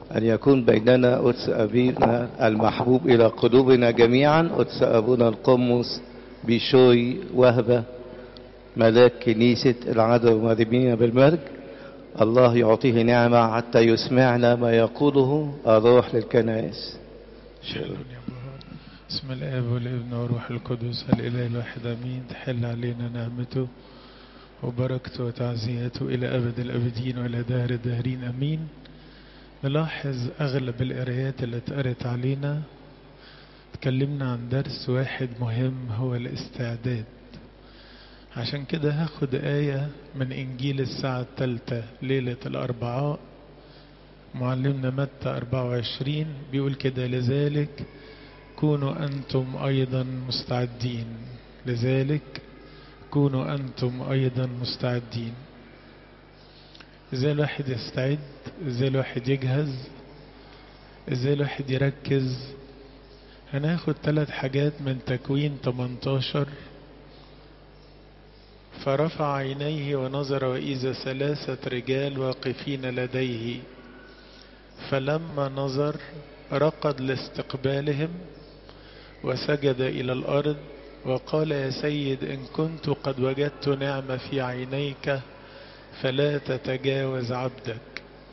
أن يكون بيننا قدس أبينا المحبوب إلى قلوبنا جميعا قدس أبونا القمص بشوي وهبة ملاك كنيسة العدو مرمية بالمرج الله يعطيه نعمة حتى يسمعنا ما يقوله الروح للكنائس شكرا يا بابا بسم الاب والابن والروح القدس الاله الواحد امين تحل علينا نعمته وبركته وتعزيته الى ابد الابدين والى دهر الداهرين امين نلاحظ اغلب القرايات اللي اتقرت علينا اتكلمنا عن درس واحد مهم هو الاستعداد عشان كده هاخد آية من إنجيل الساعة الثالثة ليلة الأربعاء معلمنا متى 24 بيقول كده لذلك كونوا أنتم أيضا مستعدين لذلك كونوا أنتم أيضا مستعدين ازاي الواحد يستعد ازاي الواحد يجهز ازاي الواحد يركز هناخد ثلاث حاجات من تكوين 18 فرفع عينيه ونظر وإذا ثلاثة رجال واقفين لديه فلما نظر رقد لاستقبالهم وسجد إلى الأرض وقال يا سيد إن كنت قد وجدت نعمة في عينيك فلا تتجاوز عبدك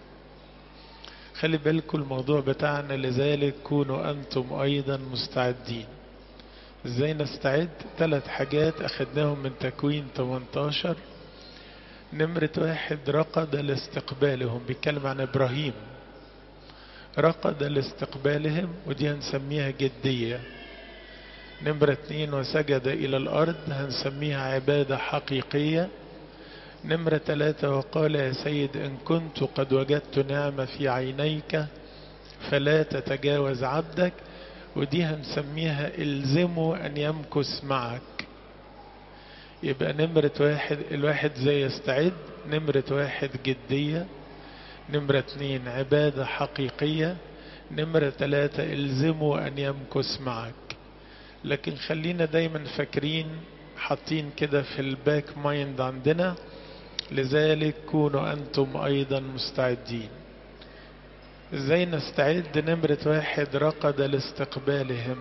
خلي بالكم الموضوع بتاعنا لذلك كونوا أنتم أيضا مستعدين ازاي نستعد ثلاث حاجات اخدناهم من تكوين 18 نمرة واحد رقد لاستقبالهم بيتكلم عن ابراهيم رقد لاستقبالهم ودي هنسميها جدية نمرة اتنين وسجد الى الارض هنسميها عبادة حقيقية نمرة ثلاثة وقال يا سيد ان كنت قد وجدت نعمة في عينيك فلا تتجاوز عبدك ودي هنسميها الزمه ان يمكث معك يبقى نمرة واحد الواحد زي يستعد نمرة واحد جدية نمرة اتنين عبادة حقيقية نمرة تلاتة الزمه ان يمكث معك لكن خلينا دايما فاكرين حاطين كده في الباك مايند عندنا لذلك كونوا انتم ايضا مستعدين ازاي نستعد نمرة واحد رقد لاستقبالهم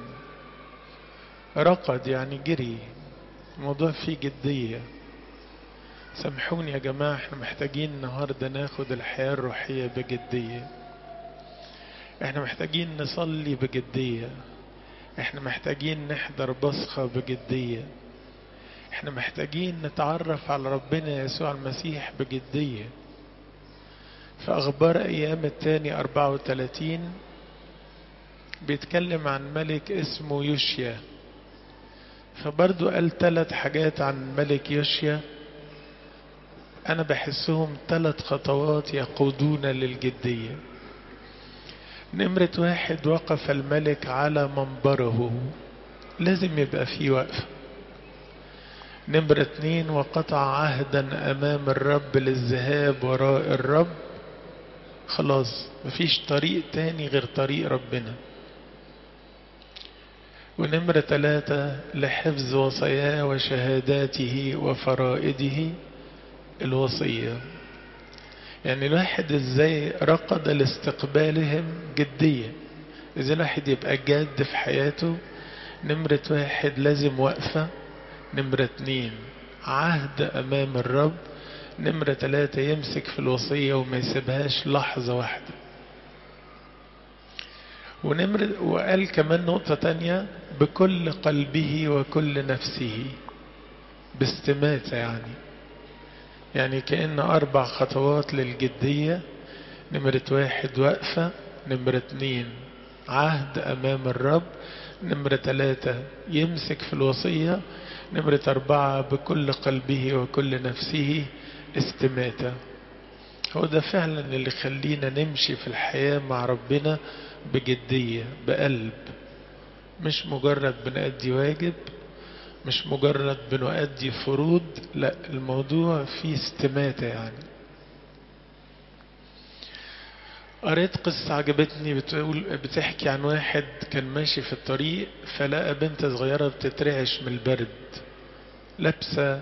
رقد يعني جري الموضوع فيه جدية سامحوني يا جماعة احنا محتاجين النهاردة ناخد الحياة الروحية بجدية احنا محتاجين نصلي بجدية احنا محتاجين نحضر بصخة بجدية احنا محتاجين نتعرف على ربنا يسوع المسيح بجديه في أخبار أيام التاني 34 بيتكلم عن ملك اسمه يوشيا فبرضو قال ثلاث حاجات عن ملك يوشيا أنا بحسهم ثلاث خطوات يقودون للجدية نمرة واحد وقف الملك على منبره لازم يبقى فيه وقفة نمرة اتنين وقطع عهدا أمام الرب للذهاب وراء الرب خلاص مفيش طريق تاني غير طريق ربنا ونمرة ثلاثة لحفظ وصاياه وشهاداته وفرائده الوصية يعني الواحد ازاي رقد لاستقبالهم جدية ازاي الواحد يبقى جاد في حياته نمرة واحد لازم وقفة نمرة اتنين عهد امام الرب نمرة ثلاثة يمسك في الوصية وما يسيبهاش لحظة واحدة ونمرة وقال كمان نقطة تانية بكل قلبه وكل نفسه باستماتة يعني يعني كأن أربع خطوات للجدية نمرة واحد وقفة نمرة اتنين عهد أمام الرب نمرة ثلاثة يمسك في الوصية نمرة أربعة بكل قلبه وكل نفسه استماتة هو ده فعلا اللي خلينا نمشي في الحياة مع ربنا بجدية بقلب مش مجرد بنأدي واجب مش مجرد بنؤدي فروض لا الموضوع فيه استماتة يعني قريت قصة عجبتني بتقول بتحكي عن واحد كان ماشي في الطريق فلقى بنت صغيرة بتترعش من البرد لابسة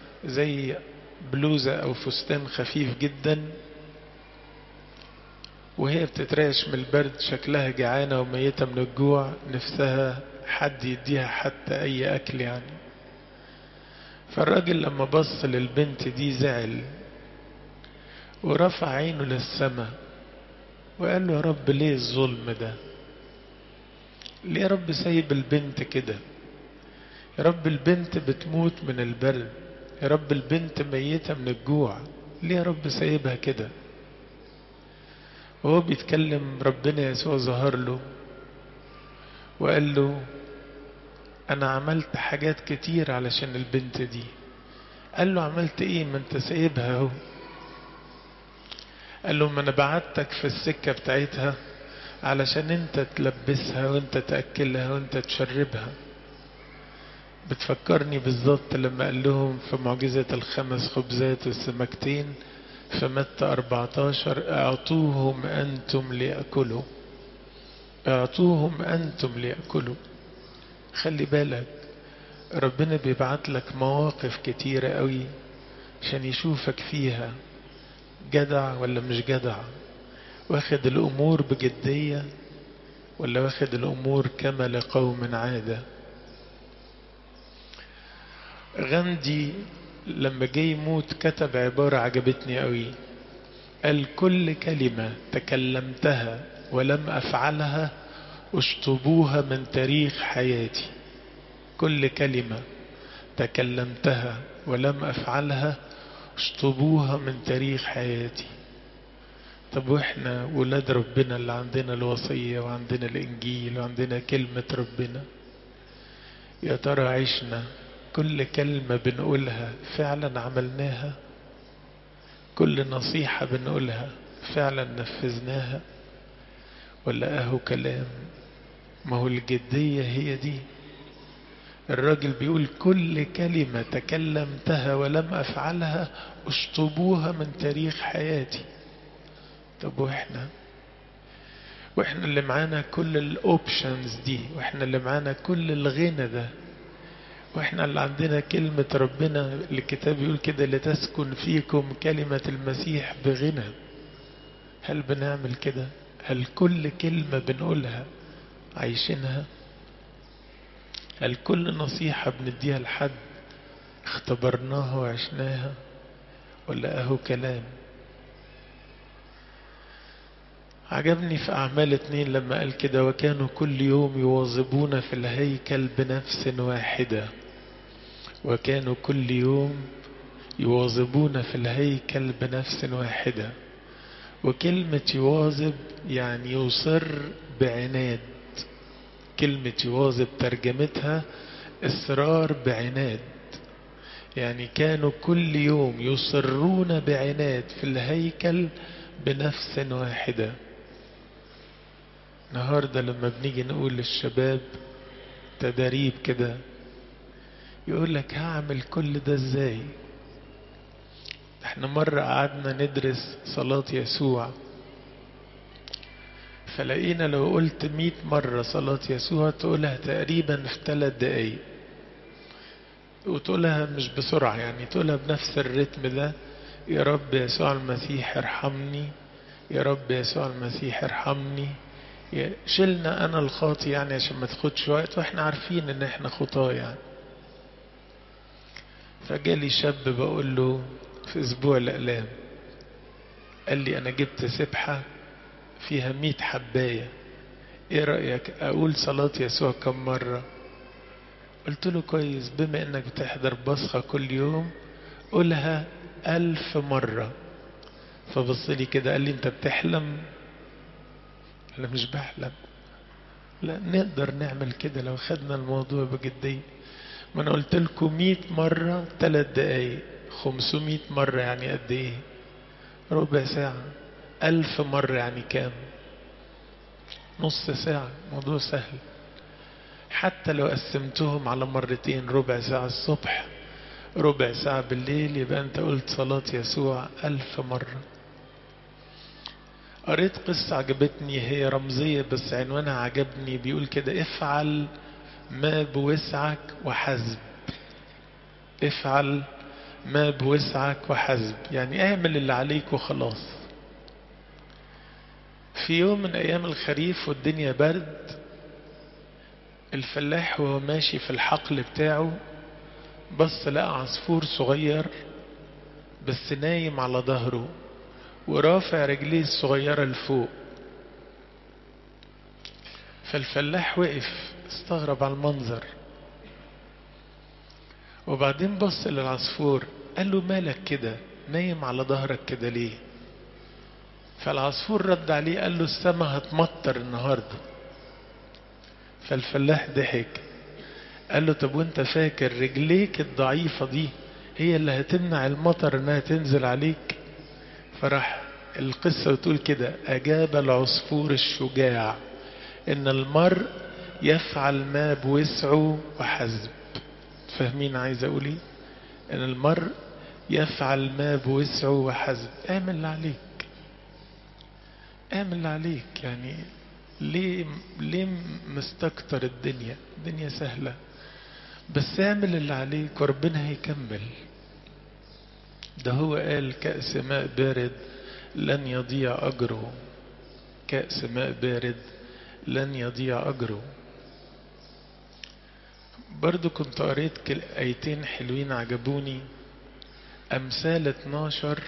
زي بلوزة أو فستان خفيف جدا وهي بتترعش من البرد شكلها جعانة وميتة من الجوع نفسها حد يديها حتى أي أكل يعني فالراجل لما بص للبنت دي زعل ورفع عينه للسماء وقال له يا رب ليه الظلم ده ليه يا رب سايب البنت كده يا رب البنت بتموت من البرد يا رب البنت ميتة من الجوع ليه يا رب سايبها كده وهو بيتكلم ربنا يسوع ظهر له وقال له انا عملت حاجات كتير علشان البنت دي قال له عملت ايه ما انت سايبها اهو قال له ما انا بعتك في السكة بتاعتها علشان انت تلبسها وانت تأكلها وانت تشربها بتفكرني بالظبط لما قال لهم في معجزة الخمس خبزات والسمكتين في متى 14 اعطوهم انتم ليأكلوا اعطوهم انتم ليأكلوا خلي بالك ربنا بيبعت لك مواقف كتيرة قوي عشان يشوفك فيها جدع ولا مش جدع واخد الامور بجدية ولا واخد الامور كما لقوم عادة غاندي لما جه يموت كتب عبارة عجبتني قوي قال كل كلمة تكلمتها ولم أفعلها اشطبوها من تاريخ حياتي كل كلمة تكلمتها ولم أفعلها اشطبوها من تاريخ حياتي طب واحنا ولاد ربنا اللي عندنا الوصية وعندنا الإنجيل وعندنا كلمة ربنا يا ترى عشنا كل كلمة بنقولها فعلا عملناها كل نصيحة بنقولها فعلا نفذناها ولا اهو كلام ما هو الجدية هي دي الراجل بيقول كل كلمة تكلمتها ولم أفعلها اشطبوها من تاريخ حياتي طب واحنا واحنا اللي معانا كل الاوبشنز دي واحنا اللي معانا كل الغنى ده واحنا اللي عندنا كلمة ربنا الكتاب يقول كده لتسكن فيكم كلمة المسيح بغنى هل بنعمل كده هل كل كلمة بنقولها عايشينها هل كل نصيحة بنديها لحد اختبرناها وعشناها ولا اهو كلام عجبني في أعمال اتنين لما قال كده وكانوا كل يوم يواظبون في الهيكل بنفس واحدة وكانوا كل يوم يواظبون في الهيكل بنفس واحدة وكلمة يواظب يعني يصر بعناد كلمة يواظب ترجمتها إصرار بعناد يعني كانوا كل يوم يصرون بعناد في الهيكل بنفس واحدة النهاردة لما بنيجي نقول للشباب تدريب كده يقول لك هعمل كل ده ازاي احنا مرة قعدنا ندرس صلاة يسوع فلقينا لو قلت مئة مرة صلاة يسوع تقولها تقريبا في ثلاث دقايق وتقولها مش بسرعة يعني تقولها بنفس الرتم ده يا رب يسوع المسيح ارحمني يا رب يسوع المسيح ارحمني شلنا انا الخاطي يعني عشان ما تاخدش وقت واحنا عارفين ان احنا خطاه يعني فجالي شاب بقول له في اسبوع الاقلام قال لي انا جبت سبحة فيها مية حباية ايه رأيك اقول صلاة يسوع كم مرة قلت له كويس بما انك بتحضر بصخة كل يوم قولها ألف مرة فبص لي كده قال لي أنت بتحلم أنا مش بحلم لا نقدر نعمل كده لو خدنا الموضوع بجدية ما أنا قلت لكم مئة مرة ثلاث دقايق خمسمائة مرة يعني قد إيه ربع ساعة ألف مرة يعني كام نص ساعة موضوع سهل حتى لو قسمتهم على مرتين ربع ساعة الصبح ربع ساعة بالليل يبقى أنت قلت صلاة يسوع ألف مرة قريت قصة عجبتني هي رمزية بس عنوانها عجبني بيقول كده افعل ما بوسعك وحسب افعل ما بوسعك وحسب يعني اعمل اللي عليك وخلاص في يوم من أيام الخريف والدنيا برد الفلاح وهو ماشي في الحقل بتاعه بص لقى عصفور صغير بس نايم على ظهره ورافع رجليه الصغيرة لفوق فالفلاح وقف استغرب على المنظر وبعدين بص للعصفور قال له مالك كده نايم على ظهرك كده ليه فالعصفور رد عليه قال له السما هتمطر النهارده فالفلاح ضحك قال له طب وانت فاكر رجليك الضعيفة دي هي اللي هتمنع المطر انها تنزل عليك فراح القصة بتقول كده أجاب العصفور الشجاع إن المرء يفعل ما بوسعه وحسب فاهمين عايز أقول إيه؟ إن المرء يفعل ما بوسعه وحسب اعمل اللي عليك اعمل اللي عليك يعني ليه ليه مستكتر الدنيا الدنيا سهلة بس اعمل اللي عليك وربنا هيكمل ده هو قال كأس ماء بارد لن يضيع أجره كأس ماء بارد لن يضيع أجره برضو كنت قريت آيتين حلوين عجبوني أمثال 12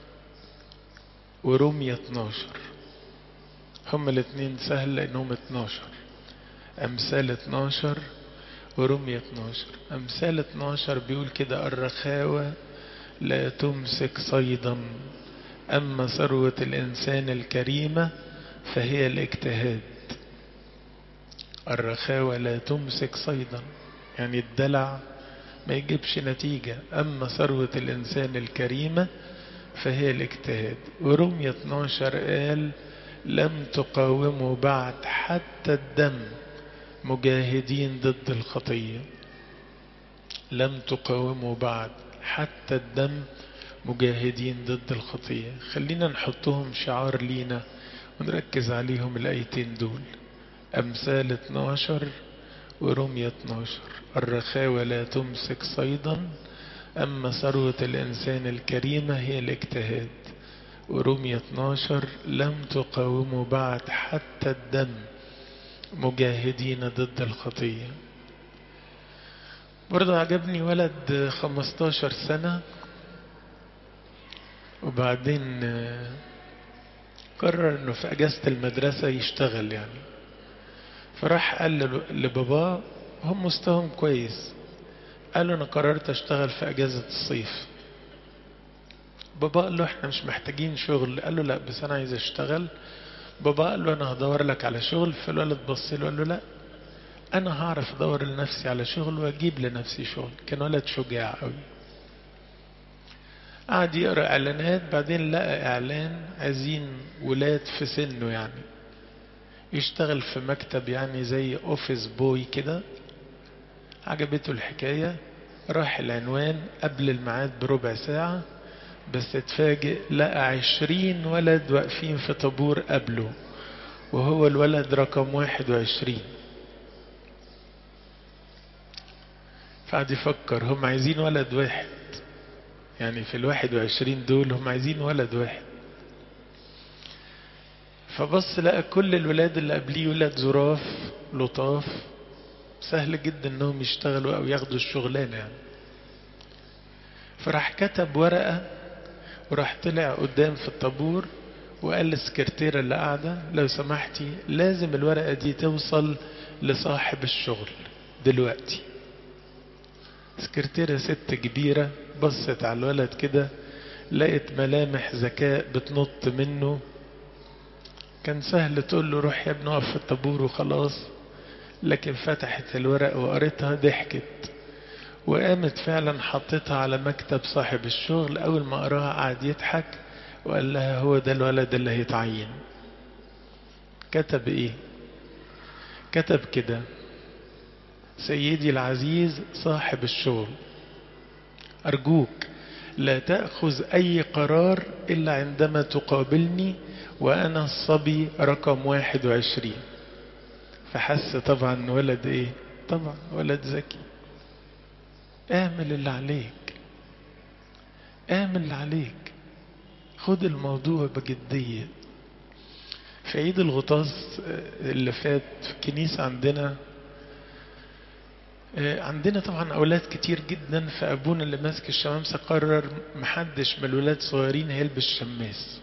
ورمية 12 هما الاثنين سهل لأنهم 12 أمثال 12 ورمية 12 أمثال 12 بيقول كده الرخاوة لا تمسك صيدا أما ثروة الإنسان الكريمة فهي الاجتهاد الرخاوة لا تمسك صيدا يعني الدلع ما يجيبش نتيجة أما ثروة الإنسان الكريمة فهي الاجتهاد ورمية 12 قال لم تقاوموا بعد حتى الدم مجاهدين ضد الخطية لم تقاوموا بعد حتى الدم مجاهدين ضد الخطية خلينا نحطهم شعار لينا ونركز عليهم الآيتين دول أمثال 12 ورمية 12 الرخاوة لا تمسك صيدا أما ثروة الإنسان الكريمة هي الاجتهاد ورمية 12 لم تقاوموا بعد حتى الدم مجاهدين ضد الخطية برضه عجبني ولد 15 سنة وبعدين قرر انه في اجازة المدرسة يشتغل يعني فراح قال لباباه هم مستواهم كويس قال له انا قررت اشتغل في اجازة الصيف بابا قال له احنا مش محتاجين شغل قال له لا بس انا عايز اشتغل بابا قال له انا هدور لك على شغل فالولد بص له قال له لا انا هعرف ادور لنفسي على شغل واجيب لنفسي شغل كان ولد شجاع قوي قعد يقرا اعلانات بعدين لقى اعلان عايزين ولاد في سنه يعني يشتغل في مكتب يعني زي اوفيس بوي كده عجبته الحكاية راح العنوان قبل الميعاد بربع ساعة بس اتفاجئ لقى عشرين ولد واقفين في طابور قبله وهو الولد رقم واحد وعشرين فقعد يفكر هم عايزين ولد واحد يعني في الواحد وعشرين دول هم عايزين ولد واحد فبص لقى كل الولاد اللي قبليه ولاد زراف لطاف سهل جدا انهم يشتغلوا او ياخدوا الشغلانة يعني فراح كتب ورقة وراح طلع قدام في الطابور وقال للسكرتيرة اللي قاعدة لو سمحتي لازم الورقة دي توصل لصاحب الشغل دلوقتي سكرتيرة ست كبيرة بصت على الولد كده لقت ملامح ذكاء بتنط منه كان سهل تقول له روح يا ابني اقف في الطابور وخلاص لكن فتحت الورق وقريتها ضحكت وقامت فعلا حطيتها على مكتب صاحب الشغل اول ما قراها قعد يضحك وقال لها هو ده الولد اللي هيتعين كتب ايه كتب كده سيدي العزيز صاحب الشغل ارجوك لا تأخذ اي قرار الا عندما تقابلني وانا الصبي رقم واحد وعشرين فحس طبعا ولد ايه طبعا ولد ذكي اعمل اللي عليك اعمل اللي عليك خد الموضوع بجدية في عيد الغطاس اللي فات في الكنيسة عندنا عندنا طبعا أولاد كتير جدا فأبونا اللي ماسك الشمامسة قرر محدش من الولاد صغيرين هيلبس شماس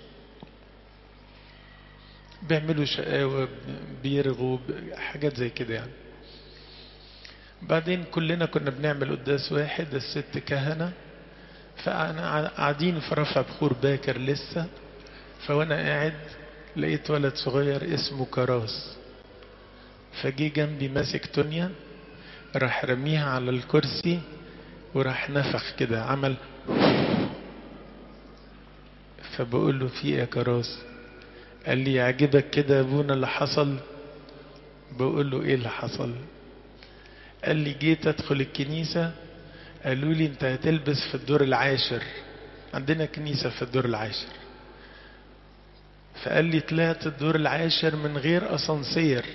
بيعملوا شقاوة بيرغوا حاجات زي كده يعني بعدين كلنا كنا بنعمل قداس واحد الست كهنة فأنا قاعدين في رفع بخور باكر لسه فوانا قاعد لقيت ولد صغير اسمه كراس فجي جنبي ماسك تونيا راح رميها على الكرسي وراح نفخ كده عمل فبقول له في ايه يا كراس قال لي يعجبك كده يا ابونا اللي حصل بقول له ايه اللي حصل قال لي جيت ادخل الكنيسة قالوا لي انت هتلبس في الدور العاشر عندنا كنيسة في الدور العاشر فقال لي طلعت الدور العاشر من غير اسانسير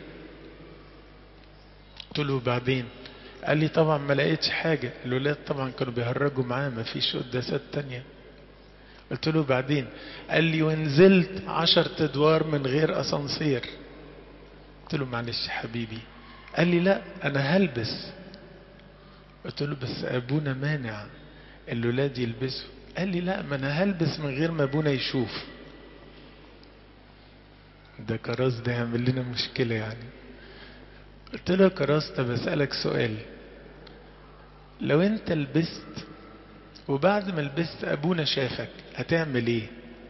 قلت له بعدين قال لي طبعا ما لقيتش حاجة الولاد طبعا كانوا بيهرجوا معاه ما فيش قداسات تانية قلت له بعدين قال لي ونزلت عشر ادوار من غير اسانسير قلت له معلش حبيبي قال لي لا انا هلبس قلت له بس ابونا مانع الولاد يلبسوا قال لي لا ما انا هلبس من غير ما ابونا يشوف ده كراس ده يعمل لنا مشكلة يعني قلت له كراس طب اسألك سؤال لو انت لبست وبعد ما لبست ابونا شافك هتعمل ايه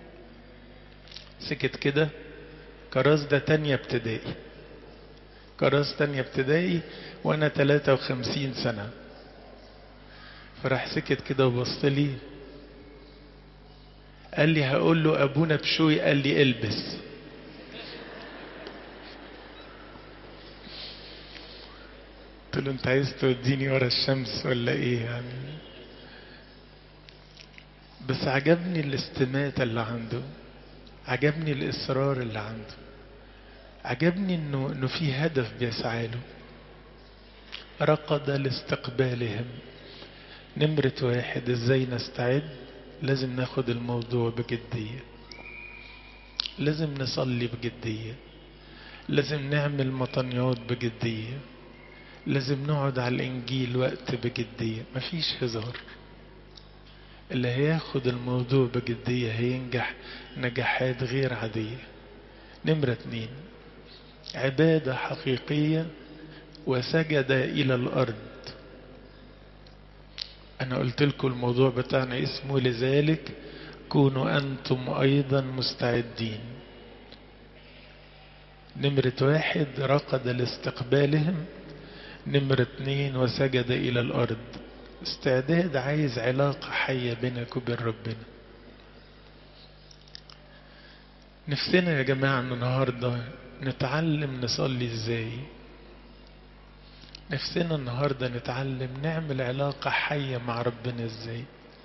سكت كده كراس ده تانية ابتدائي كراس تانية ابتدائي وانا 53 سنة فراح سكت كده وبص لي قال لي هقول له ابونا بشوي قال لي البس قلت له انت عايز توديني ورا الشمس ولا ايه يعني بس عجبني الاستماتة اللي عنده عجبني الاصرار اللي عنده عجبني انه انه في هدف بيسعى له رقد لاستقبالهم نمرة واحد ازاي نستعد لازم ناخد الموضوع بجدية لازم نصلي بجدية لازم نعمل مطنيات بجدية لازم نقعد على الانجيل وقت بجدية مفيش هزار اللي هياخد الموضوع بجدية هينجح نجاحات غير عادية نمرة اتنين عبادة حقيقية وسجد إلى الأرض أنا قلت لكم الموضوع بتاعنا اسمه لذلك كونوا أنتم أيضا مستعدين نمرة واحد رقد لاستقبالهم نمرة اتنين وسجد إلى الأرض استعداد عايز علاقة حية بينك وبين ربنا نفسنا يا جماعة النهاردة نتعلم نصلي ازاي نفسنا النهاردة نتعلم نعمل علاقة حية مع ربنا ازاي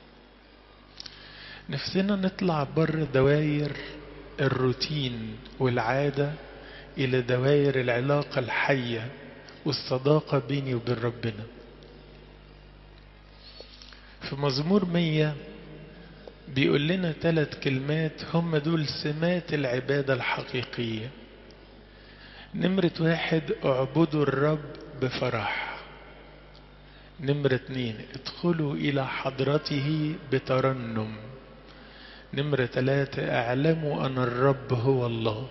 نفسنا نطلع بره دواير الروتين والعادة إلى دوائر العلاقة الحية والصداقة بيني وبين ربنا في مزمور مية بيقول لنا ثلاث كلمات هم دول سمات العبادة الحقيقية نمرة واحد اعبدوا الرب بفرح نمرة اتنين ادخلوا إلى حضرته بترنم نمرة ثلاثة اعلموا أن الرب هو الله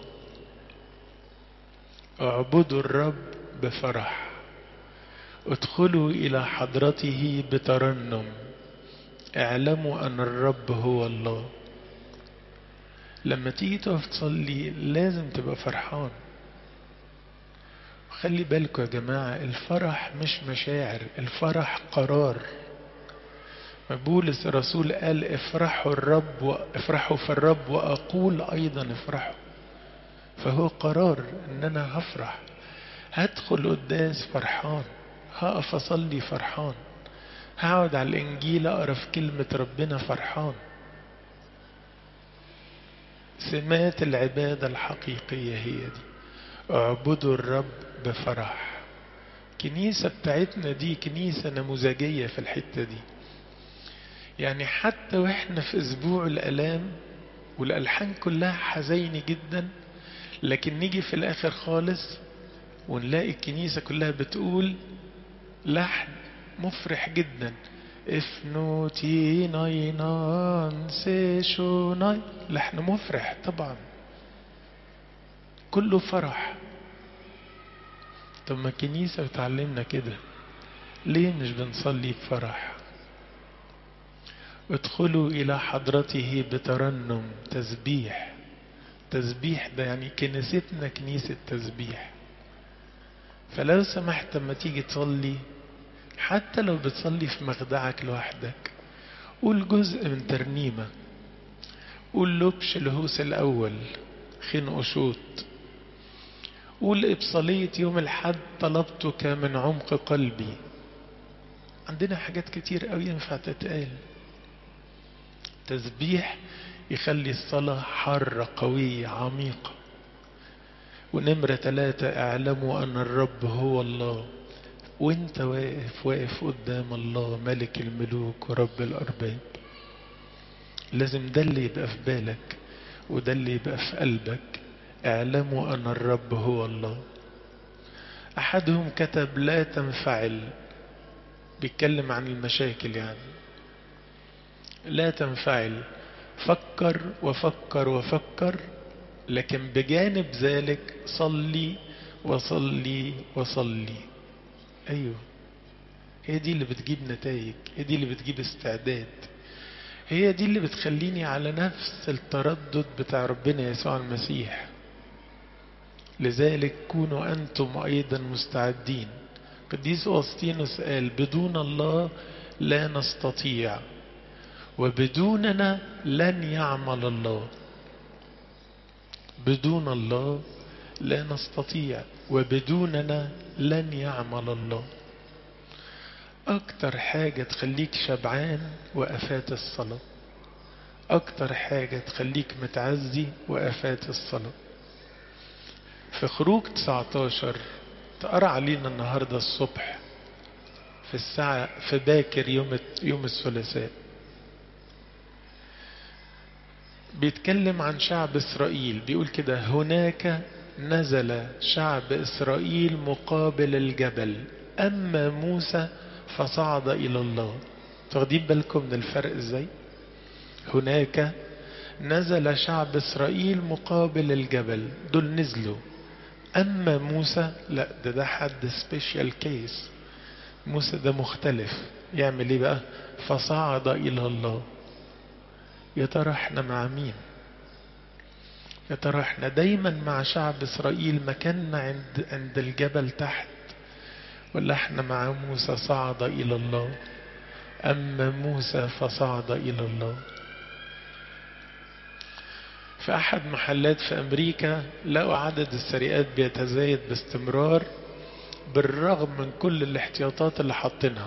اعبدوا الرب بفرح ادخلوا إلى حضرته بترنم اعلموا أن الرب هو الله لما تيجي تقف تصلي لازم تبقى فرحان خلي بالكم يا جماعة الفرح مش مشاعر الفرح قرار بولس الرسول قال افرحوا الرب و... افرحوا في الرب وأقول أيضا افرحوا فهو قرار ان انا هفرح هدخل قداس فرحان هقف اصلي فرحان هقعد على الانجيل اقرا في كلمة ربنا فرحان سمات العبادة الحقيقية هي دي اعبدوا الرب بفرح كنيسة بتاعتنا دي كنيسة نموذجية في الحتة دي يعني حتى واحنا في اسبوع الالام والالحان كلها حزينة جدا لكن نيجي في الاخر خالص ونلاقي الكنيسة كلها بتقول لحن مفرح جدا افنوتي ناينان سيشوناي لحن مفرح طبعا كله فرح طب ما الكنيسة بتعلمنا كده ليه مش بنصلي بفرح ادخلوا الى حضرته بترنم تسبيح تسبيح ده يعني كنيستنا كنيسة تسبيح فلو سمحت لما تيجي تصلي حتى لو بتصلي في مخدعك لوحدك قول جزء من ترنيمة قول لبش الهوس الأول خين أشوط قول إبصالية يوم الحد طلبتك من عمق قلبي عندنا حاجات كتير قوي ينفع تتقال تسبيح يخلي الصلاة حارة قوية عميقة ونمرة ثلاثة اعلموا أن الرب هو الله وانت واقف واقف قدام الله ملك الملوك ورب الأرباب لازم ده اللي يبقى في بالك وده اللي يبقى في قلبك اعلموا أن الرب هو الله أحدهم كتب لا تنفعل بيتكلم عن المشاكل يعني لا تنفعل فكر وفكر وفكر لكن بجانب ذلك صلي وصلي وصلي ايوه هي دي اللي بتجيب نتائج هي دي اللي بتجيب استعداد هي دي اللي بتخليني على نفس التردد بتاع ربنا يسوع المسيح لذلك كونوا انتم ايضا مستعدين قديس أوسطينوس قال بدون الله لا نستطيع وبدوننا لن يعمل الله بدون الله لا نستطيع وبدوننا لن يعمل الله أكتر حاجة تخليك شبعان وقفات الصلاة أكتر حاجة تخليك متعزي وقفات الصلاة في خروج 19 تقرأ علينا النهاردة الصبح في الساعة في باكر يوم يوم الثلاثاء بيتكلم عن شعب إسرائيل بيقول كده هناك نزل شعب إسرائيل مقابل الجبل أما موسى فصعد إلى الله تاخدين بالكم من الفرق ازاي هناك نزل شعب إسرائيل مقابل الجبل دول نزلوا أما موسى لا ده ده حد سبيشال كيس موسى ده مختلف يعمل ايه بقى فصعد إلى الله يا ترى احنا مع مين يا ترى احنا دايما مع شعب إسرائيل مكاننا عند عند الجبل تحت ولا احنا مع موسى صعد إلى الله أما موسى فصعد إلى الله في أحد محلات في أمريكا لقوا عدد السرقات بيتزايد باستمرار بالرغم من كل الاحتياطات اللي حاطينها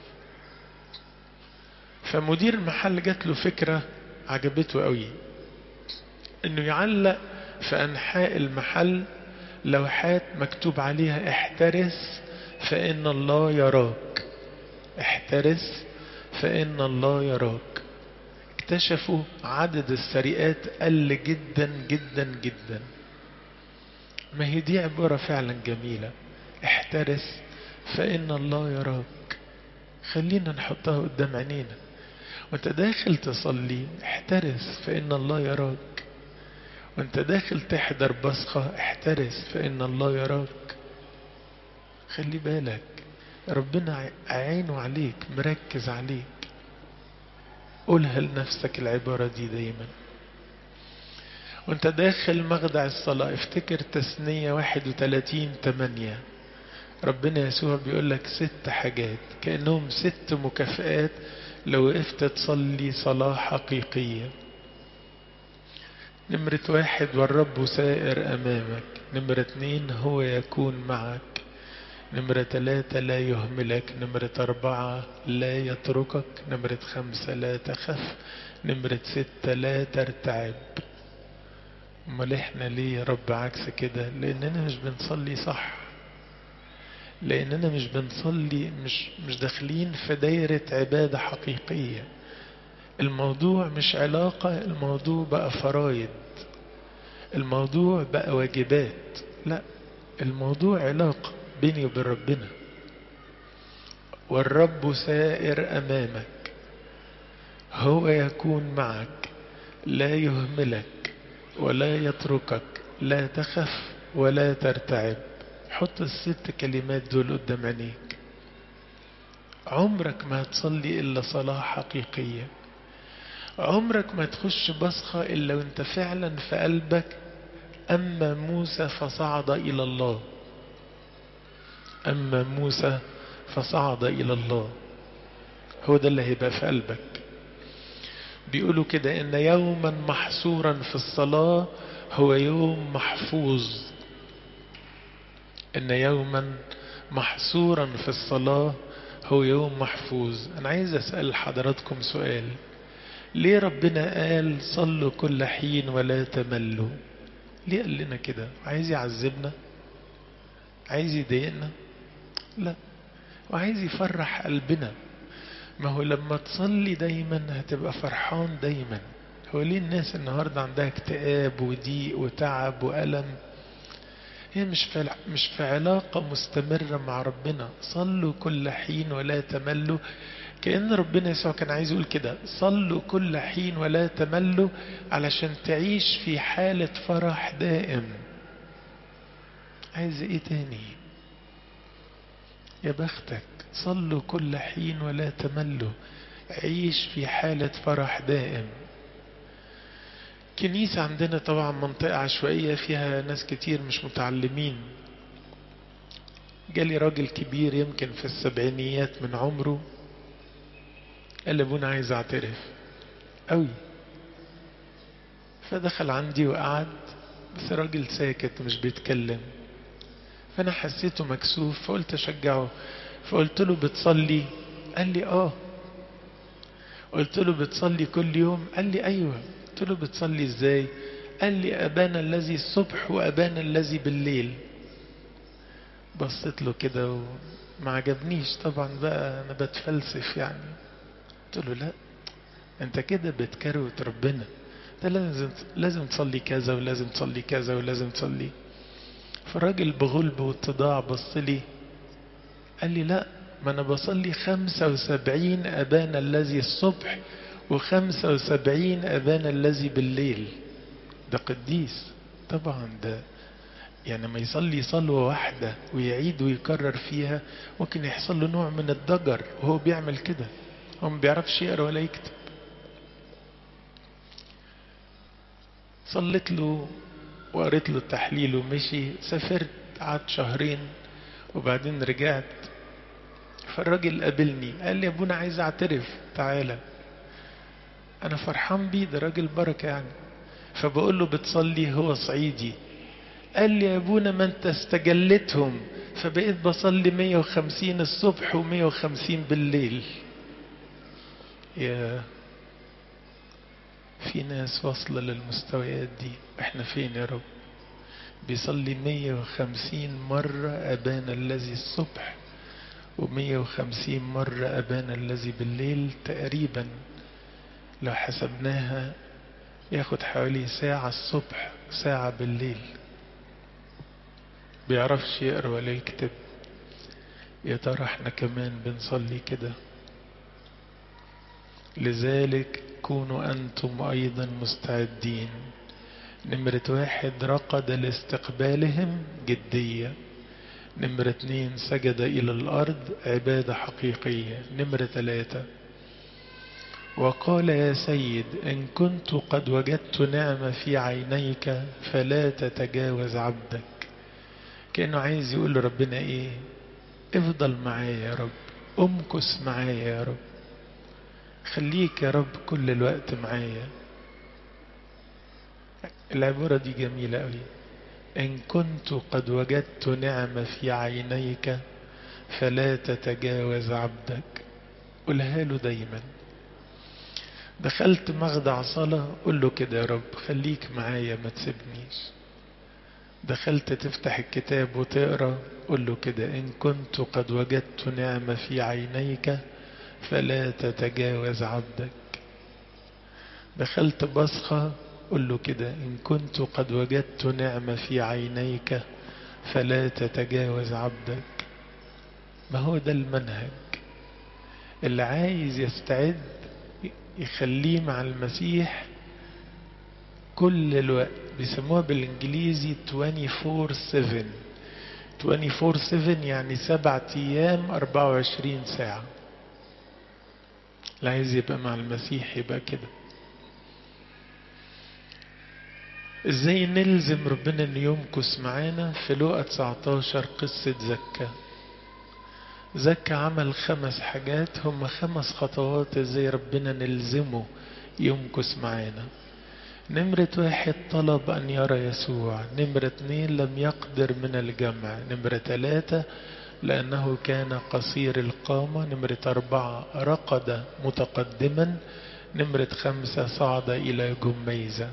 فمدير المحل جات له فكرة عجبته قوي انه يعلق في انحاء المحل لوحات مكتوب عليها احترس فان الله يراك احترس فان الله يراك اكتشفوا عدد السرقات قل جدا جدا جدا ما هي دي عبارة فعلا جميلة احترس فإن الله يراك خلينا نحطها قدام عينينا وانت داخل تصلي احترس فإن الله يراك وانت داخل تحضر بصخة احترس فإن الله يراك خلي بالك ربنا عينه عليك مركز عليك قولها لنفسك العبارة دي دايما وانت داخل مخدع الصلاة افتكر تسنية 31 8 ربنا يسوع بيقول لك ست حاجات كأنهم ست مكافآت لو وقفت تصلي صلاة حقيقية نمرة واحد والرب سائر أمامك نمرة اتنين هو يكون معك نمرة ثلاثة لا يهملك نمرة أربعة لا يتركك نمرة خمسة لا تخف نمرة ستة لا ترتعب امال احنا ليه يا رب عكس كده لاننا مش بنصلي صح لاننا مش بنصلي مش مش داخلين في دايرة عبادة حقيقية الموضوع مش علاقة الموضوع بقى فرايد الموضوع بقى واجبات لا الموضوع علاقة بيني وبين ربنا والرب سائر أمامك هو يكون معك لا يهملك ولا يتركك لا تخف ولا ترتعب حط الست كلمات دول قدام عينيك عمرك ما هتصلي إلا صلاة حقيقية عمرك ما تخش بصخة إلا وانت فعلا في قلبك أما موسى فصعد إلى الله أما موسى فصعد إلى الله هو ده اللي هيبقى في قلبك بيقولوا كده إن يوما محصورا في الصلاة هو يوم محفوظ إن يوما محصورا في الصلاة هو يوم محفوظ أنا عايز أسأل حضراتكم سؤال ليه ربنا قال صلوا كل حين ولا تملوا ليه قال لنا كده عايز يعذبنا عايز يضايقنا لا وعايز يفرح قلبنا ما هو لما تصلي دايما هتبقى فرحان دايما هو ليه الناس النهاردة عندها اكتئاب وضيق وتعب وألم هي مش في مش في علاقة مستمرة مع ربنا صلوا كل حين ولا تملوا كأن ربنا يسوع كان عايز يقول كده صلوا كل حين ولا تملوا علشان تعيش في حالة فرح دائم عايز ايه تاني يا بختك صلوا كل حين ولا تملوا عيش في حالة فرح دائم كنيسة عندنا طبعا منطقة عشوائية فيها ناس كتير مش متعلمين جالي راجل كبير يمكن في السبعينيات من عمره قال لي ابونا عايز اعترف قوي فدخل عندي وقعد بس راجل ساكت مش بيتكلم فانا حسيته مكسوف فقلت اشجعه فقلت له بتصلي قال لي اه قلت له بتصلي كل يوم قال لي ايوه قلت له بتصلي ازاي قال لي ابانا الذي الصبح وابانا الذي بالليل بصيت له كده وما عجبنيش طبعا بقى انا بتفلسف يعني قلت له لا انت كده بتكروت ربنا ده لازم لازم تصلي كذا ولازم تصلي كذا ولازم تصلي فالراجل بغلب واتضاع بص لي قال لي لا ما انا بصلي خمسة وسبعين ابانا الذي الصبح وخمسة وسبعين ابانا الذي بالليل ده قديس طبعا ده يعني ما يصلي صلوة واحدة ويعيد ويكرر فيها ممكن يحصل له نوع من الضجر وهو بيعمل كده هو ما بيعرفش يقرا ولا يكتب صليت له وقريت له التحليل ومشي سافرت قعدت شهرين وبعدين رجعت فالراجل قابلني قال لي يا ابونا عايز اعترف تعالى انا فرحان بيه ده راجل بركه يعني فبقول له بتصلي هو صعيدي قال لي يا ابونا ما انت استجلتهم فبقيت بصلي 150 الصبح و150 بالليل يا في ناس واصلة للمستويات دي احنا فين يا رب بيصلي 150 مرة أبانا الذي الصبح و150 مرة أبانا الذي بالليل تقريبا لو حسبناها ياخد حوالي ساعة الصبح ساعة بالليل بيعرفش يقرأ ولا يكتب يا ترى احنا كمان بنصلي كده لذلك كونوا أنتم أيضا مستعدين نمرة واحد رقد لاستقبالهم جدية نمرة اتنين سجد إلى الأرض عبادة حقيقية نمرة ثلاثة وقال يا سيد إن كنت قد وجدت نعمة في عينيك فلا تتجاوز عبدك كأنه عايز يقول لربنا إيه افضل معايا يا رب امكس معايا يا رب خليك يا رب كل الوقت معايا العبارة دي جميلة أوي إن كنت قد وجدت نعمة في عينيك فلا تتجاوز عبدك قولها له دايما دخلت مخدع صلاة قول له كده يا رب خليك معايا ما تسيبنيش دخلت تفتح الكتاب وتقرا قول له كده إن كنت قد وجدت نعمة في عينيك فلا تتجاوز عبدك دخلت بصخة قل له كده إن كنت قد وجدت نعمة في عينيك فلا تتجاوز عبدك ما هو ده المنهج اللي عايز يستعد يخليه مع المسيح كل الوقت بيسموها بالانجليزي 24 7 24 7 يعني سبعة ايام 24 ساعة اللي عايز يبقى مع المسيح يبقى كده ازاي نلزم ربنا انه يمكس معانا في لقى 19 قصة زكا زكا عمل خمس حاجات هم خمس خطوات ازاي ربنا نلزمه يمكس معانا نمرة واحد طلب أن يرى يسوع نمرة اتنين لم يقدر من الجمع نمرة ثلاثة لأنه كان قصير القامة نمرة أربعة رقد متقدما نمرة خمسة صعد إلى جميزة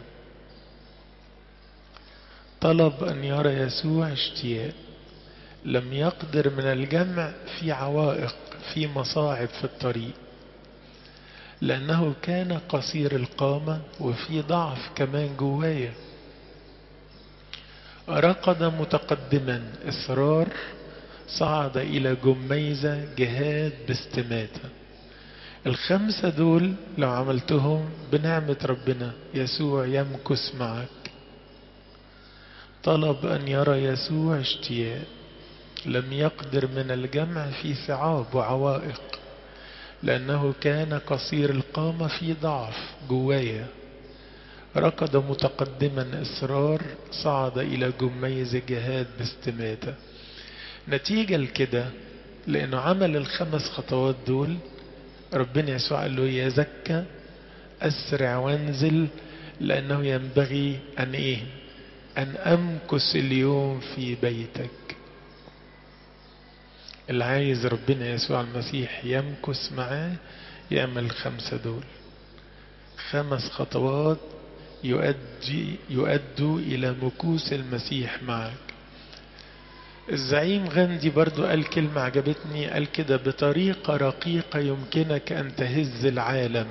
طلب أن يرى يسوع اشتياق لم يقدر من الجمع في عوائق في مصاعب في الطريق لأنه كان قصير القامة وفي ضعف كمان جوايا رقد متقدما إصرار صعد إلى جميزة جهاد باستماتة الخمسة دول لو عملتهم بنعمة ربنا يسوع يمكس معك طلب أن يرى يسوع اشتياق لم يقدر من الجمع في صعاب وعوائق لأنه كان قصير القامة في ضعف جوايا ركض متقدما إصرار صعد إلى جميز جهاد باستماتة نتيجة لكده لأنه عمل الخمس خطوات دول ربنا يسوع قال له يا زكى أسرع وانزل لأنه ينبغي أن إيه أن أمكس اليوم في بيتك اللي عايز ربنا يسوع المسيح يمكس معاه يعمل الخمسة دول خمس خطوات يؤدي يؤدوا إلى مكوس المسيح معك الزعيم غاندي برضو قال كلمة عجبتني قال كده بطريقة رقيقة يمكنك أن تهز العالم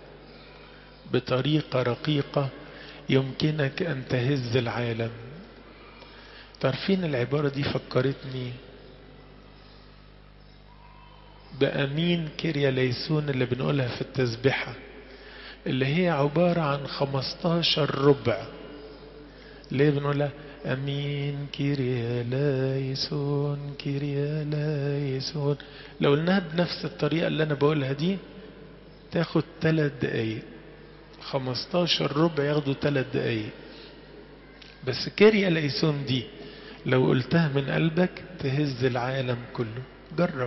بطريقة رقيقة يمكنك أن تهز العالم تعرفين العبارة دي فكرتني بأمين كيريا ليسون اللي بنقولها في التسبحة اللي هي عبارة عن 15 ربع ليه بنقولها أمين كيريا ليسون كيريا ليسون لو قلناها بنفس الطريقة اللي أنا بقولها دي تاخد ثلاث دقايق 15 ربع ياخدوا ثلاث دقايق بس كيريا ليسون دي لو قلتها من قلبك تهز العالم كله جرب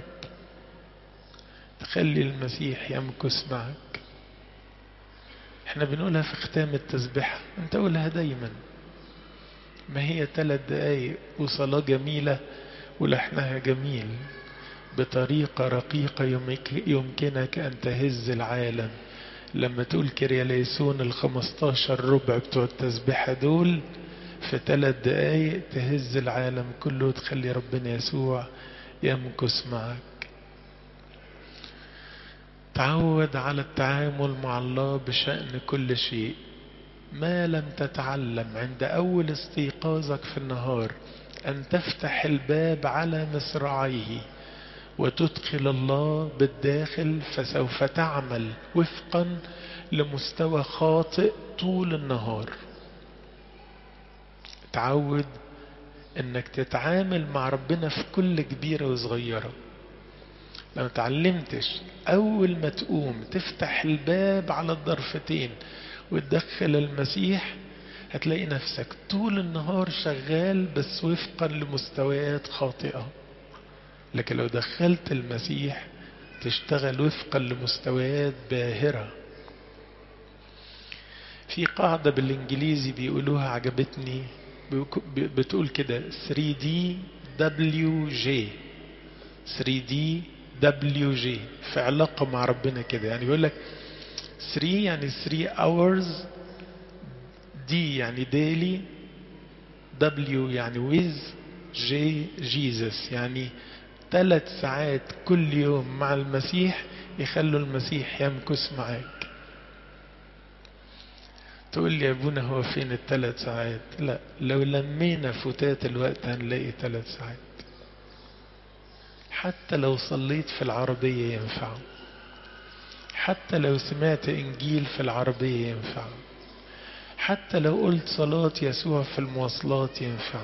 تخلي المسيح يمكث معك احنا بنقولها في ختام التسبيحة انت قولها دايما ما هي ثلاث دقايق وصلاة جميلة ولحنها جميل بطريقة رقيقة يمكنك أن تهز العالم لما تقول كرياليسون الخمستاشر ربع بتوع التسبيحة دول في ثلاث دقايق تهز العالم كله وتخلي ربنا يسوع يمكث معك تعود على التعامل مع الله بشأن كل شيء ما لم تتعلم عند أول استيقاظك في النهار أن تفتح الباب على مصراعيه وتدخل الله بالداخل فسوف تعمل وفقا لمستوى خاطئ طول النهار تعود انك تتعامل مع ربنا في كل كبيرة وصغيرة لو تعلمتش اول ما تقوم تفتح الباب على الضرفتين وتدخل المسيح هتلاقي نفسك طول النهار شغال بس وفقا لمستويات خاطئة لكن لو دخلت المسيح تشتغل وفقا لمستويات باهرة في قاعدة بالانجليزي بيقولوها عجبتني بتقول كده 3D WJ 3D WJ في علاقة مع ربنا كده يعني بيقول لك 3 يعني 3 hours D يعني daily W يعني with J Jesus يعني ثلاث ساعات كل يوم مع المسيح يخلوا المسيح يمكث معاك تقول لي يا ابونا هو فين الثلاث ساعات لا لو لمينا فتات الوقت هنلاقي ثلاث ساعات حتى لو صليت في العربية ينفع حتى لو سمعت انجيل في العربية ينفع حتى لو قلت صلاة يسوع في المواصلات ينفع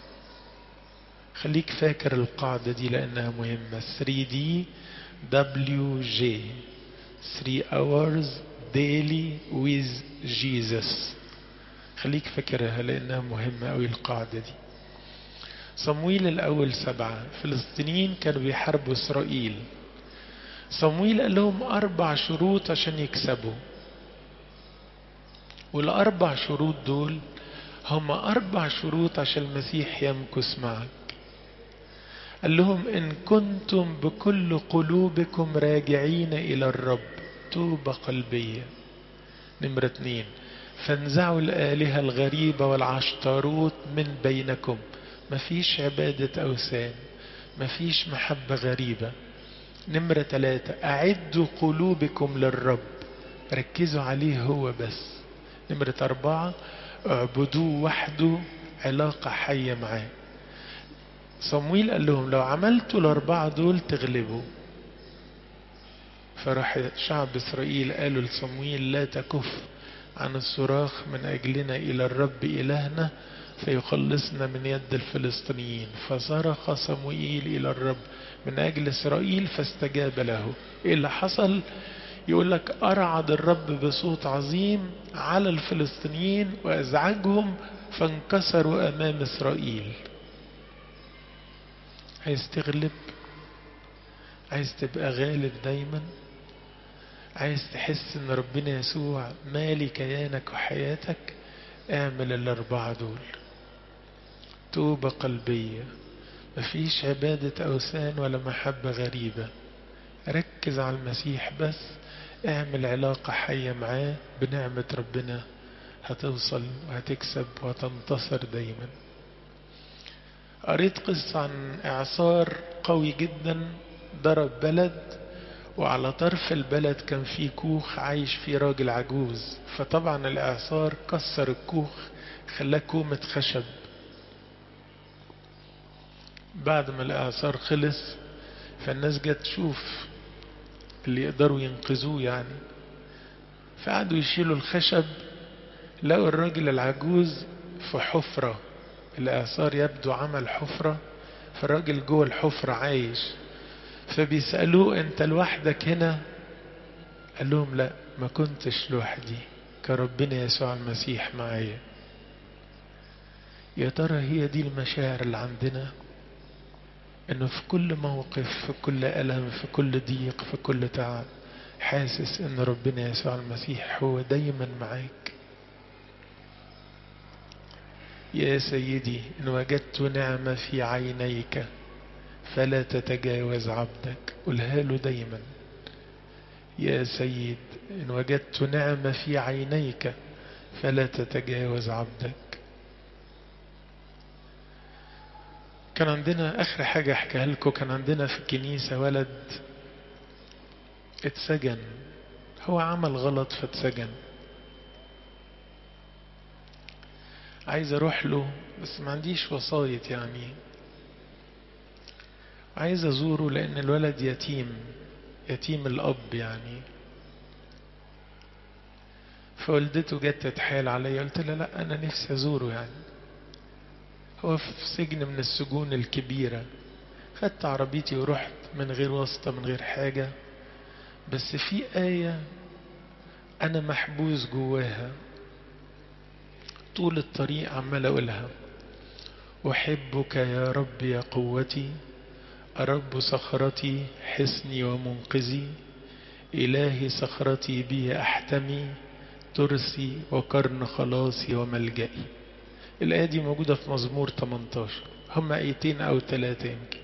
خليك فاكر القاعدة دي لأنها مهمة 3D WJ 3 hours daily with Jesus خليك فاكرها لأنها مهمة أوي القاعدة دي صمويل الأول سبعة فلسطينيين كانوا بيحاربوا إسرائيل صمويل قال لهم أربع شروط عشان يكسبوا والأربع شروط دول هم أربع شروط عشان المسيح يمكث معك قال لهم إن كنتم بكل قلوبكم راجعين إلى الرب توبة قلبية نمرة اتنين فانزعوا الآلهة الغريبة والعشتاروت من بينكم مفيش عبادة أوثان مفيش محبة غريبة نمرة ثلاثة أعدوا قلوبكم للرب ركزوا عليه هو بس نمرة أربعة اعبدوه وحده علاقة حية معاه صمويل قال لهم لو عملتوا الأربعة دول تغلبوا فراح شعب إسرائيل قالوا لصمويل لا تكف عن الصراخ من أجلنا إلى الرب إلهنا فيخلصنا من يد الفلسطينيين فصرخ صموئيل إلى الرب من أجل إسرائيل فاستجاب له إيه اللي حصل يقول لك أرعد الرب بصوت عظيم على الفلسطينيين وأزعجهم فانكسروا أمام إسرائيل عايز تغلب عايز تبقى غالب دايما عايز تحس ان ربنا يسوع مالي كيانك وحياتك اعمل الاربعة دول توبة قلبية مفيش عبادة أوثان ولا محبة غريبة ركز على المسيح بس اعمل علاقة حية معاه بنعمة ربنا هتوصل وهتكسب وهتنتصر دايما قريت قصة عن إعصار قوي جدا ضرب بلد وعلى طرف البلد كان في كوخ عايش فيه راجل عجوز فطبعا الإعصار كسر الكوخ خلاه كومة خشب بعد ما الإعصار خلص فالناس جت تشوف اللي يقدروا ينقذوه يعني فقعدوا يشيلوا الخشب لقوا الراجل العجوز في حفرة الإعصار يبدو عمل حفرة فالراجل جوه الحفرة عايش فبيسألوه أنت لوحدك هنا قال لهم لا ما كنتش لوحدي كربنا يسوع المسيح معايا يا ترى هي دي المشاعر اللي عندنا انه في كل موقف في كل ألم في كل ضيق في كل تعب حاسس ان ربنا يسوع المسيح هو دايما معاك يا سيدي إن وجدت نعمة في عينيك فلا تتجاوز عبدك قلها له دايما يا سيد إن وجدت نعمة في عينيك فلا تتجاوز عبدك كان عندنا آخر حاجة أحكيها لكم كان عندنا في الكنيسة ولد اتسجن هو عمل غلط فاتسجن عايز اروح له بس ما عنديش وسايط يعني عايز ازوره لان الولد يتيم يتيم الاب يعني فوالدته جت تتحايل عليا قلت لها لا انا نفسي ازوره يعني هو في سجن من السجون الكبيره خدت عربيتي ورحت من غير واسطه من غير حاجه بس في ايه انا محبوس جواها طول الطريق عمال اقولها احبك يا رب يا قوتي رب صخرتي حصني ومنقذي الهي صخرتي بي احتمي ترسي وقرن خلاصي وملجئي الايه دي موجوده في مزمور 18 هما ايتين او ثلاثه يمكن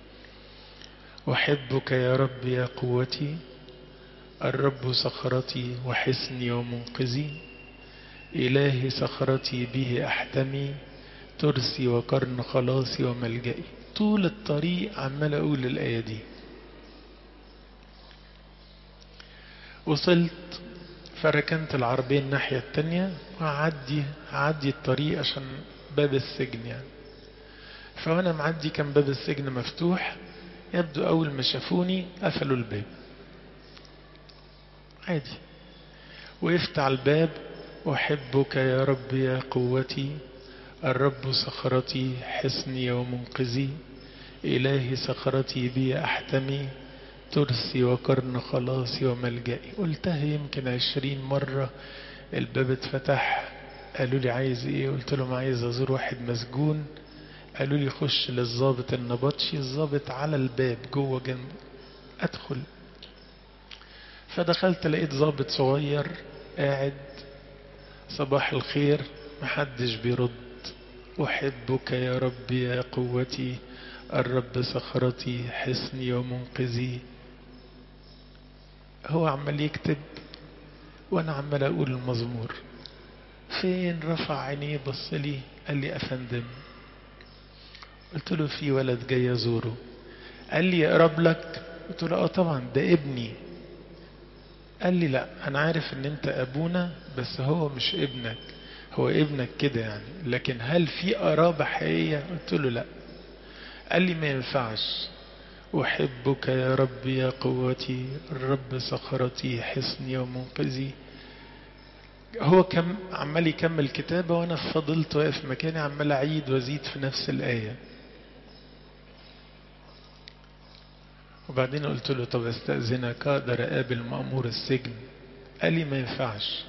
احبك يا رب يا قوتي الرب صخرتي وحصني ومنقذي إلهي صخرتي به أحتمي ترسي وقرن خلاصي وملجئي طول الطريق عمال أقول الآية دي وصلت فركنت العربية الناحية التانية وهعدي هعدي الطريق عشان باب السجن يعني فوانا معدي كان باب السجن مفتوح يبدو اول ما شافوني قفلوا الباب عادي وقفت على الباب احبك يا رب يا قوتي الرب صخرتي حصني ومنقذي الهي صخرتي بي احتمي ترسي وقرن خلاصي وملجئي قلتها يمكن عشرين مرة الباب اتفتح قالوا لي عايز ايه قلت لهم عايز ازور واحد مسجون قالوا لي خش للظابط النبطشي الظابط على الباب جوه جنب ادخل فدخلت لقيت ظابط صغير قاعد صباح الخير محدش بيرد احبك يا رب يا قوتي الرب صخرتي حصني ومنقذي هو عمال يكتب وانا عمال اقول المزمور فين رفع عينيه بص لي قال لي افندم قلت له في ولد جاي ازوره قال لي يقرب لك قلت له اه طبعا ده ابني قال لي لا انا عارف ان انت ابونا بس هو مش ابنك هو ابنك كده يعني لكن هل في قرابة حقيقية قلت له لا قال لي ما ينفعش أحبك يا رب يا قوتي الرب صخرتي حصني ومنقذي هو كم عمال يكمل كتابة وأنا فضلت واقف مكاني عمال أعيد وأزيد في نفس الآية وبعدين قلت له طب استأذنك أقدر أقابل مأمور السجن قال لي ما ينفعش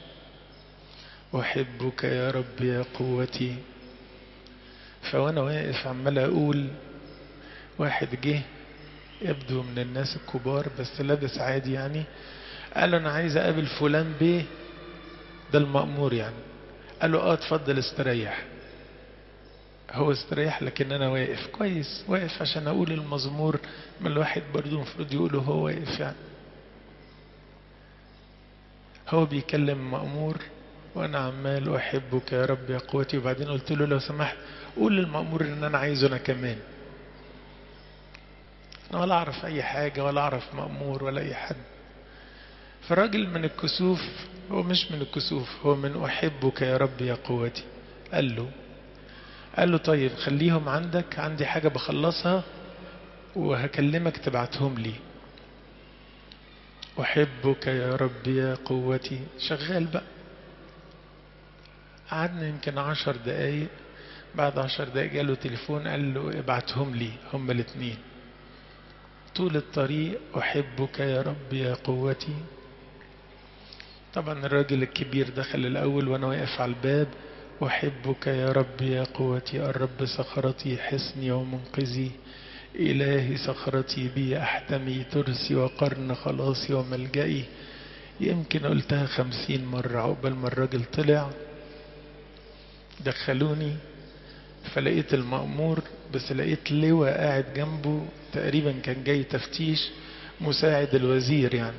أحبك يا رب يا قوتي فوأنا واقف عمال أقول واحد جه يبدو من الناس الكبار بس لابس عادي يعني قال له انا عايز اقابل فلان بيه ده المأمور يعني قال له اه اتفضل استريح هو استريح لكن انا واقف كويس واقف عشان اقول المزمور ما الواحد برضه المفروض يقوله هو واقف يعني هو بيكلم مأمور وانا عمال احبك يا رب يا قوتي وبعدين قلت له لو سمحت قول للمأمور ان انا عايزه انا كمان أنا ولا أعرف أي حاجة ولا أعرف مأمور ولا أي حد فالراجل من الكسوف هو مش من الكسوف هو من أحبك يا رب يا قوتي قال له قال له طيب خليهم عندك عندي حاجة بخلصها وهكلمك تبعتهم لي أحبك يا رب يا قوتي شغال بقى قعدنا يمكن عشر دقايق بعد عشر دقايق جاله تليفون قال له ابعتهم لي هما الاثنين طول الطريق أحبك يا رب يا قوتي طبعا الراجل الكبير دخل الأول وأنا واقف على الباب أحبك يا رب يا قوتي الرب صخرتي حصني ومنقذي إلهي صخرتي بي أحتمي ترسي وقرن خلاصي وملجئي يمكن قلتها خمسين مرة عقبال ما الراجل طلع دخلوني فلقيت المأمور بس لقيت لواء قاعد جنبه تقريبا كان جاي تفتيش مساعد الوزير يعني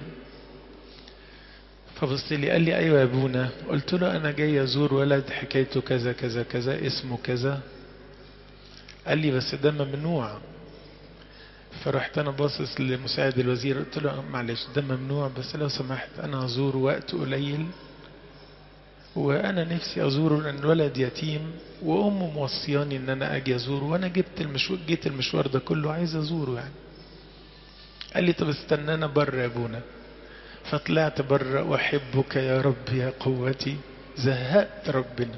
فبص لي قال لي ايوه يا ابونا قلت له انا جاي ازور ولد حكايته كذا كذا كذا اسمه كذا قال لي بس ده ممنوع فرحت انا باصص لمساعد الوزير قلت له معلش ده ممنوع بس لو سمحت انا هزور وقت قليل وانا نفسي ازوره لان الولد يتيم وامه موصياني ان انا اجي ازوره وانا جبت المشوار جيت المشوار ده كله عايز ازوره يعني قال لي طب استنانا بره يا ابونا فطلعت بره واحبك يا رب يا قوتي زهقت ربنا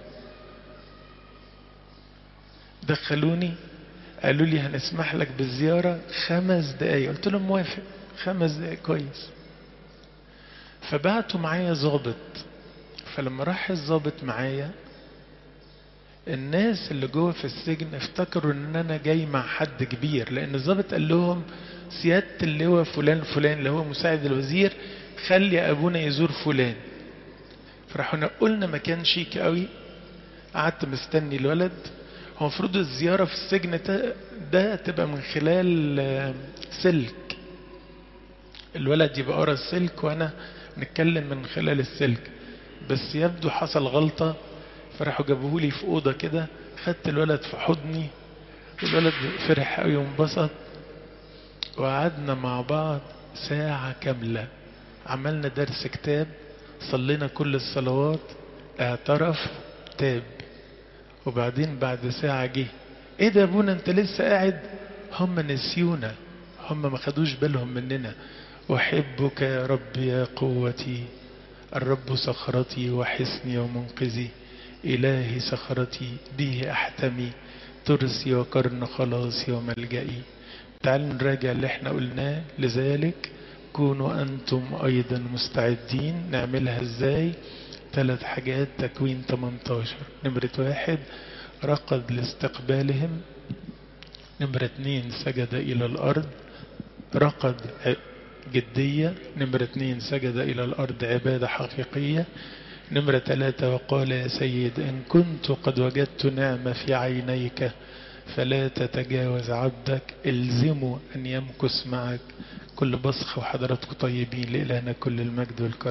دخلوني قالوا لي هنسمح لك بالزيارة خمس دقايق قلت لهم موافق خمس دقايق كويس فبعتوا معايا ظابط فلما راح الظابط معايا الناس اللي جوه في السجن افتكروا ان انا جاي مع حد كبير لان الظابط قال لهم سيادة اللواء فلان فلان اللي هو مساعد الوزير خلي ابونا يزور فلان فراحوا قلنا مكان شيك قوي قعدت مستني الولد هو المفروض الزيارة في السجن ده تبقى من خلال سلك الولد يبقى ورا السلك وانا نتكلم من خلال السلك بس يبدو حصل غلطة فراحوا جابوه لي في أوضة كده خدت الولد في حضني والولد فرح قوي وانبسط وقعدنا مع بعض ساعة كاملة عملنا درس كتاب صلينا كل الصلوات اعترف تاب وبعدين بعد ساعة جه ايه ده يا ابونا انت لسه قاعد هم نسيونا هم ما خدوش بالهم مننا احبك يا رب يا قوتي الرب صخرتي وحصني ومنقذي الهي صخرتي به احتمي ترسي وقرن خلاصي وملجئي تعالوا نراجع اللي احنا قلناه لذلك كونوا انتم ايضا مستعدين نعملها ازاي ثلاث حاجات تكوين 18 نمرة واحد رقد لاستقبالهم نمرة اتنين سجد الى الارض رقد جدية نمرة اتنين سجد الى الارض عبادة حقيقية نمرة ثلاثة وقال يا سيد إن كنت قد وجدت نعمة في عينيك فلا تتجاوز عبدك الزموا أن يمكث معك كل بصخ وحضراتكم طيبين لإلهنا كل المجد والكرم